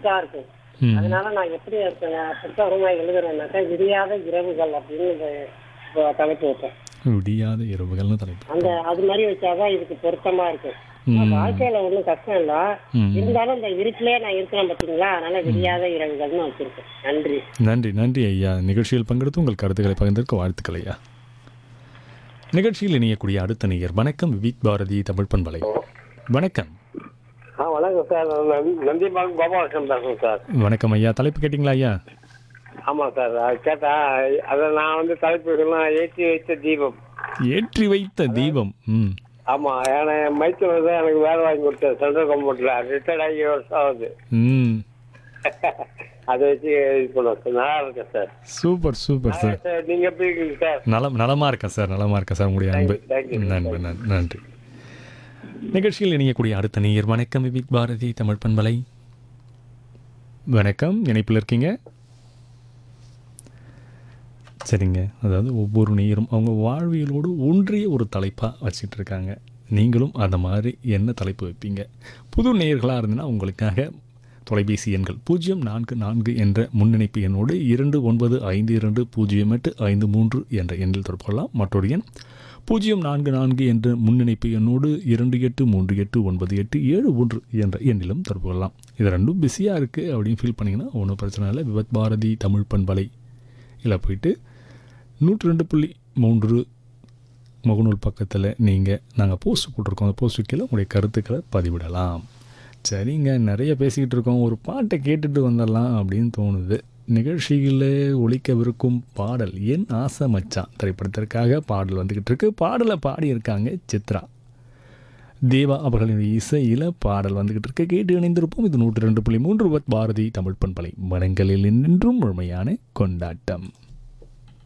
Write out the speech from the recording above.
சுருக்கா இருக்கும் ம் அதனால நான் எப்படி இருக்கேன் புத்தகமா எழுதுறேன்னாக்கா விரியாத இரவுகள் அப்படின்னு இந்த இப்போ தலைப்பு வைப்பேன் விடியாத இரவுகள்னு தலைப்பு அந்த அது மாதிரி வச்சாதான் இதுக்கு பொருத்தமா இருக்கும் ம். வாழ்க்கையில ஒண்ணும் கஷ்டம் இல்ல ம். இருந்தாலும் இந்த இருட்டிலே நான் இருக்கிறேன் பாத்தீங்களா அதனால விரியாத இரவுகள்னு வச்சிருக்கேன் நன்றி நன்றி நன்றி ஐயா நிகழ்ச்சியில் பங்கெடுத்து உங்கள் கருத்துக்களை பகிர்ந்திருக்க வாழ்த்துக்கள் ஐயா நிகழ்ச்சியில் இணையக்கூடிய அடுத்த நேயர் வணக்கம் விவிக் பாரதி தமிழ் பண்பலை வணக்கம் ஆ வணக்கம் சார் நான் நந்திபால் கோபாலகிருஷ்ணன் பேசுறேன் சார் வணக்கம் ஐயா தலைப்பு கேட்டிங்களா ஐயா ஆமாம் சார் அது கேட்டா அதை நான் வந்து தலைப்புகள்லாம் ஏற்றி வைத்த தீபம் ஏற்றி வைத்த தீபம் ம் ஆமாம் ஏன்னா என் மைத்தில் தான் எனக்கு வேலை வாங்கி கொடுத்தேன் சென்ட்ரல் கவர்மெண்ட்டில் ரிட்டையர்ட் ஆகி ஒரு வருஷம் ஆகுது ம் அதை வச்சு இது பண்ணுவோம் சார் நல்லா இருக்கேன் sir super super sir sir நீங்கள் எப்படி இருக்கீங்க சார் நலம் நலமா இருக்கேன் சார் நலமா இருக்கேன் சார் உங்களுடைய அன்பு Thank you, thank you. நன்றி நன்றி நன்றி நிகழ்ச்சியில் இணையக்கூடிய அடுத்த நேயர் வணக்கம் விவிக் பாரதி தமிழ் பண்பலை வணக்கம் இணைப்பில் இருக்கீங்க சரிங்க அதாவது ஒவ்வொரு நேயரும் அவங்க வாழ்வியலோடு ஒன்றிய ஒரு தலைப்பாக வச்சிட்டு இருக்காங்க நீங்களும் அந்த மாதிரி என்ன தலைப்பு வைப்பீங்க புது நேயர்களாக இருந்ததுன்னா உங்களுக்காக தொலைபேசி எண்கள் பூஜ்ஜியம் நான்கு நான்கு என்ற முன்னிணைப்பு எண்ணோடு இரண்டு ஒன்பது ஐந்து இரண்டு பூஜ்ஜியம் எட்டு ஐந்து மூன்று என்ற எண்ணில் தொடர்பு கொள்ளலாம் மற்றொரு எண் பூஜ்ஜியம் நான்கு நான்கு என்ற முன்னிணைப்பு எண்ணோடு இரண்டு எட்டு மூன்று எட்டு ஒன்பது எட்டு ஏழு ஒன்று என்ற எண்ணிலும் தொடர்பு கொள்ளலாம் இது ரெண்டும் பிஸியாக இருக்குது அப்படின்னு ஃபீல் பண்ணிங்கன்னா ஒன்றும் பிரச்சனை இல்லை விவத் பாரதி தமிழ் பண்பலை இல்லை போயிட்டு நூற்றி ரெண்டு புள்ளி மூன்று முகநூல் பக்கத்தில் நீங்கள் நாங்கள் போஸ்ட் போட்டிருக்கோம் அந்த போஸ்ட்டு கீழே உங்களுடைய கருத்துக்களை பதிவிடலாம் சரிங்க நிறைய பேசிக்கிட்டு இருக்கோம் ஒரு பாட்டை கேட்டுட்டு வந்துடலாம் அப்படின்னு தோணுது நிகழ்ச்சியில் ஒழிக்கவிருக்கும் பாடல் என் ஆசை மச்சான் திரைப்படத்திற்காக பாடல் வந்துக்கிட்டு இருக்கு பாடலை பாடியிருக்காங்க சித்ரா தேவா அவர்களின் இசையில் பாடல் வந்துக்கிட்டு இருக்கு கேட்டு இணைந்திருப்போம் இது நூற்றி ரெண்டு புள்ளி மூன்று பாரதி தமிழ் பண்பலை மனங்களில் நின்றும் முழுமையான கொண்டாட்டம்